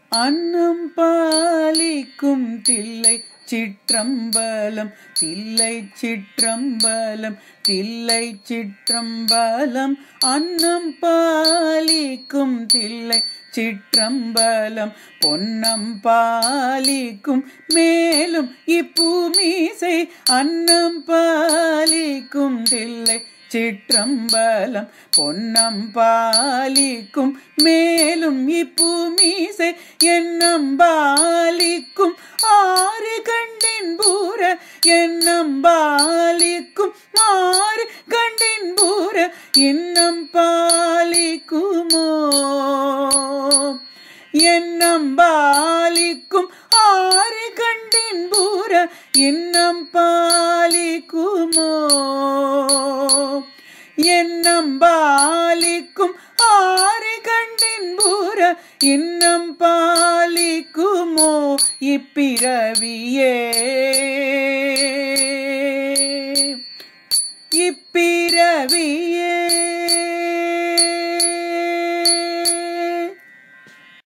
அன்னம் பாலிக்கும் தில்லை சிற்றம்பலம் தில்லை சிற்றம்பலம் தில்லை சிற்றம்பலம் அன்னம் பாலிக்கும் தில்லை சிற்றம்பலம் பொன்னம் பாலிக்கும் மேலும் இப்பூமீசை அன்னம் பாலிக்கும் தில்லை சிற்றம்பலம் பொன்னம் பாலிக்கும் மேலும் இப்பூமீசை என்னம்பாலிக்கும் ஆறு கண்டின் பூர என்னம்பாலிக்கும் ஆறு கண்டின் பூர இன்னம் பாலிக்குமோ என்னம்பாலிக்கும் ஆறு கண்டின் பூர இன்னம் பாலிக்குமோ என்னம்பாலிக்கும் ஆறு கண்டின் பூர இன்னம் பாலிக்குமோ இப்பிறவியே இப்பிறவி